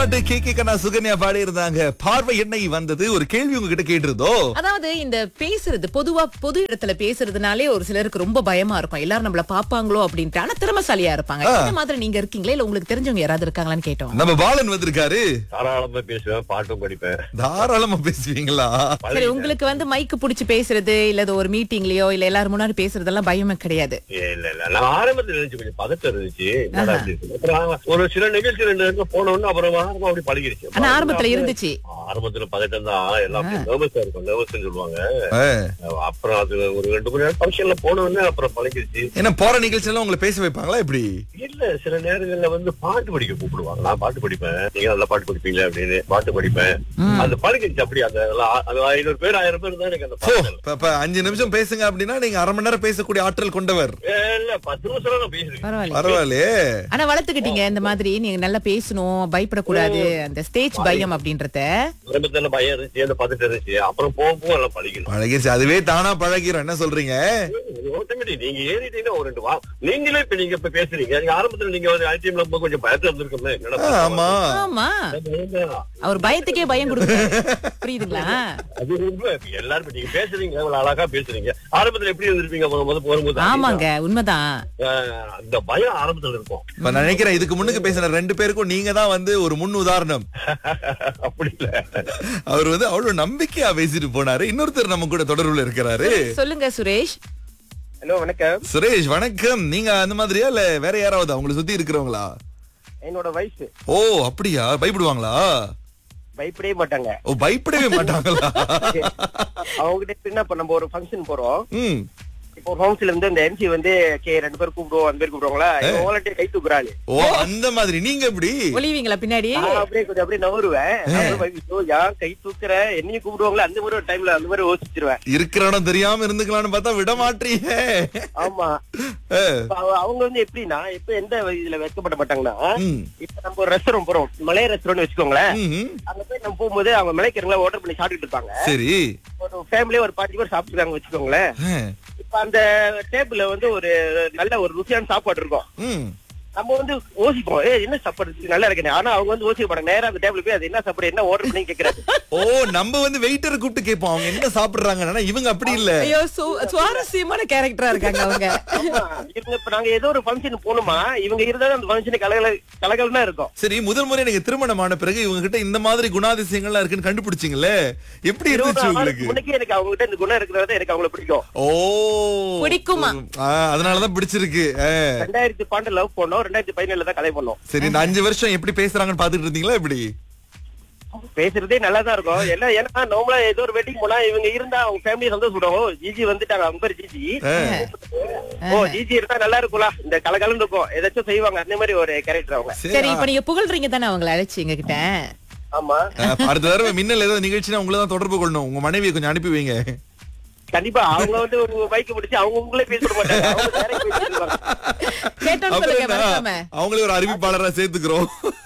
பாட்டு K K கண்ணா சுகன்யா பாடி இருந்தாங்க பார்வை என்னை வந்தது ஒரு கேள்வி உங்ககிட்ட கேட்டிருந்தோ அதாவது இந்த பேசுறது பொதுவா பொது இடத்துல பேசுறதுனாலே ஒரு சிலருக்கு ரொம்ப பயமா இருக்கும் எல்லாரும் நம்மள பாப்பாங்களோ அப்படின்ட்டு ஆனா திறமசாலியா இருப்பாங்க இந்த மாதிரி நீங்க இருக்கீங்களா இல்ல உங்களுக்கு தெரிஞ்சவங்க யாராவது இருக்காங்களான்னு கேட்டோம் நம்ம பாலன் வந்திருக்காரு தாராளமா பேசுவேன் பாட்டும் படிப்பேன் தாராளமா பேசுவீங்களா சரி உங்களுக்கு வந்து மைக்கு புடிச்சு பேசுறது இல்ல இது ஒரு மீட்டிங்லயோ இல்ல எல்லாரும் முன்னாடி பேசுறதெல்லாம் பயமே கிடையாது ஏ, இல்ல இல்ல நான் ஆரம்பத்துல இருந்துச்சு கொஞ்சம் பதட்டம் இருந்துச்சு என்னடா இப்படி இருக்கு? அப்புறம் ஒரு சில நிகழ்ச்சி ரெண்டு இடத்துல போன உடனே அப்புறம் ஆரம்பம் அப்படி பழகிடுச்சு ஆனா ஆரம்பத்துல இருந்துச்சு ஆரம்பத்துல பதட்டம் தான் எல்லாம் நர்வஸா இருக்கும் நர்வஸ் சொல்லுவாங்க ஆ. அப்புறம் அது ஒரு ரெண்டு மணி நேரம் ஃபங்க்ஷன்ல போன உடனே அப்புறம் பழகிடுச்சு என்ன போற நிகழ்ச்சியெல்லாம் உங்களை பேச வைப்பாங்களா எப்படி இல்ல சில நேரங்கள்ல வந்து பாட்டு படிக்க கூப்பிடுவாங்க நான் பாட்டு படிப்பேன் நீங்க நல்லா பாட்டு படிப்பீங்களா அப்படின்னு பாட்டு படிப்பேன் அந்த பழகிடுச்சு அப்படி அந்த எல்லாம் அது ஐநூறு பேர் ஆயிரம் பேர் தான் எனக்கு அந்த ஓ, பழக்கம். இப்ப- இப்ப அஞ்சு நிமிஷம் பேசுங்க அப்படின்னா நீங்க அரை மணி நேரம் பேசக்கூடிய ஆற்றல் கொண்டவர் ஏ, இல்ல பத்து நிமிஷம் நான் பேசுறேன் பரவாயில்ல பரவாயில்லையே ஆனா வளர்த்துக்கிட்டீங்க இந்த மாதிரி நீங்க நல்லா பேசணும் பயப்படக்கூடாது அந்த ஸ்டேஜ் பயம் அப்படின்றத ஆரம்பத்துல பயம் இருந்துச்சு அந்த பதட்டம் இருந்துச்சு அப்புறம் போக போக எல்லாம் பழகிடும் பழகிருச்சு அதுவே தானா பழகிரும் என்ன சொல்றீங்க ஆட்டோமேட்டிக் நீங்க ஏறிட்டீங்கன்னா ஒரு ரெண்டு வா நீங்களே இப்ப நீங்க இப்ப பேசுறீங்க நீங்க ஆரம்பத்துல நீங்க ஒரு ஐடிஎம்ல போது கொஞ்சம் பயத்துல இருந்திருக்கோம்ல என்னடா ஆ, ஆமா ஆமா பயம்தான். அவர் பயத்துக்கே பயம் கொடுக்குறாரு புரியுதுங்களா அது உண்மை. இப்ப எல்லாரும் இப்ப நீங்க பேசுறீங்க இவ்வளவு அழகா பேசுறீங்க ஆரம்பத்துல எப்படி இருந்திருப்பீங்க முத முத போகும்போது ஆமாங்க உண்மைதான் ஆஹ், அந்த பயம் ஆரம்பத்துல இருக்கும் இப்ப நான் நினைக்கிறேன் இதுக்கு முன்னுக்கு பேசின ரெண்டு பேருக்கும் நீங்க தான் வந்து ஒரு முன் உதாரணம் அப்படி இல்ல அவர் வந்து அவ்வளவு நம்பிக்கையா பேசிட்டு போனாரு இன்னொருத்தர் நம்ம கூட தொடர்புல இருக்கிறாரு சொல்லுங்க சுரேஷ் ஹலோ வணக்கம் சுரேஷ் வணக்கம் நீங்க அந்த மாதிரியா இல்ல வேற யாராவது அவங்களை சுத்தி இருக்கிறவங்களா என்னோட வயசு ஓ அப்படியா பயப்படுவாங்களா பயப்படவே மாட்டாங்க ஓ பயப்படவே மாட்டாங்களா அவங்க கிட்ட எப்படின்னா இப்ப நம்ம ஒரு ஃபங்க்ஷன் போறோம் ம் இப்போ ஃபங்க்ஷன்ல இருந்து அந்த எம்சி வந்து கே ரெண்டு பேர் கூப்பிடுவோம் அந்த பேர் கூப்பிடுவாங்களா வாலண்டியர் கை தூக்குறாள் ஓ அந்த மாதிரி நீங்க எப்படி ஒளிவீங்களா பின்னாடி நான் அப்படியே கொஞ்சம் அப்படியே நவருவேன் அப்புறம் பயந்து, "ஐயோ, ஏன் கை தூக்குற என்னையும் கூப்பிடுவாங்களா அந்த மாதிரி ஒரு டைம்ல அந்த மாதிரி யோசிச்சிருவேன் இருக்கிற இடம் தெரியாம இருந்துக்கலாம்னு பார்த்தா விட மாட்டீங்க ஆமா ஏ, இப்ப அவ- அவங்க வந்து எப்படின்னா இப்ப எந்த இதுல வெட்கப்பட மாட்டாங்கன்னா ம், இப்ப நம்ம ஒரு ரெஸ்டாரண்ட் போறோம் மலைய ரெஸ்டாரண்ட் வச்சுக்கோங்களேன் ம், ம். அங்க போய் நம்ம போகும்போது அவங்க மலைக்கிறவங்கள ஆர்டர் பண்ணி சாப்பிட்டுட்டு இருப்பாங்க சரி ஒரு ஃபேமிலியே ஒரு பாஞ்சு பேர் சாப்பிட்டுருக்காங்க வச்சுக்கோங்களேன் ஆ, இப்ப அந்த டேபிள்ல வந்து ஒரு நல்ல ஒரு ருசியான சாப்பாடு இருக்கும் ம். நம்ம வந்து யோசிப்போம் ஏ என்ன சாப்பாடு இருக்கு? நல்லா இருக்கேன் ஆனா அவங்க வந்து யோசிக்க மாட்டாங்க நேரா அந்த டேபிள் போய் அது என்ன சாப்பாடு என்ன ஆர்டர் பண்ணி கேக்குறாங்க ஓ நம்ம வந்து வெயிட்டர் கூப்பிட்டு கேட்போம் அவங்க என்ன சாப்பிடுறாங்க ஆனா இவங்க அப்படி இல்ல ஐயோ சு- சுவாரஸ்யமான கேரக்டரா இருக்காங்க அவங்க ஆமா, இவங்க இப்ப நாங்க ஏதோ ஒரு ஃபங்க்ஷன் போகணுமா இவங்க இருந்தாலும் அந்த ஃபங்க்ஷன் கலகல கலகலன்னா இருக்கும் சரி முதல் முறை நீங்க திருமணமான பிறகு இவங்க கிட்ட இந்த மாதிரி குணாதிசயங்கள்லாம் இருக்குன்னு கண்டுபிடிச்சீங்களே எப்படி இருபது இருந்துச்சு உங்களுக்கு நாளுக்கு முன்னக்கே எனக்கு அவங்க கிட்ட இந்த குணம் இருக்கிறது எனக்கு அவங்கள பிடிக்கும் ஓ பிடிக்குமா? ஆ, அதனாலதான் பிடிச்சிருக்கு ஆ. ரெண்டாயிரத்தி பன்னெண்டு லவ் பண்ணோம் ரெண்டாயிரத்தி பதினேழுல தான் கலை பண்ணோம் சரி இந்த அஞ்சு வருஷம் எப்படி பேசுறாங்கன்னு பாத்துட்டு இருந்தீங்களா எப்படி பேசுறதே நல்லா தான் இருக்கும் ஏன்னா ஏன்னா நார்மலா ஏதோ ஒரு வெட்டிங் போனா இவங்க இருந்தா அவங்க ஃபேமிலி சந்தோஷப்படுவாங்க ஓ ஜிஜி வந்துட்டாங்க அவங்க பேர் ஜிஜி ஆ. ஓ ஜிஜி இருந்தா நல்லா இருக்கும்ல இந்த கலகலன்னு இருக்கும் ஏதாச்சும் செய்வாங்க அந்த மாதிரி ஒரு கேரக்டர் அவங்க சரி இப்ப நீங்க புகழ்றீங்க தானே அவங்கள அழைச்சு எங்க கிட்ட ஆமா ஆ, அடுத்த தடவை மின்னல் ஏதாவது நிகழ்ச்சினா உங்களை தான் தொடர்பு கொள்ளணும் உங்க மனைவியை கொஞ்சம் அனுப்பி வைங்க கண்டிப்பா அவங்க வந்து ஒரு பைக் பிடிச்சு அவங்க உங்களே பேச மாட்டாங்க அவங்க direct பேசிடுவாங்க. கேட்டோன்னு அப்புறம் சொல்லுங்க என்ன? மறக்காம அவங்களே ஒரு அறிவிப்பாளரா சேர்த்துக்கிறோம்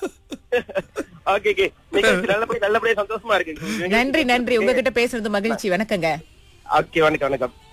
ஓகே ஓகே நிகழ்ச்சி நல்லபடியா நல்லபடியா சந்தோஷமா இருக்கு நன்றி நன்றி உங்ககிட்ட பேசுறது மகிழ்ச்சி வணக்கங்க ஓகே வணக்கம் வணக்கம்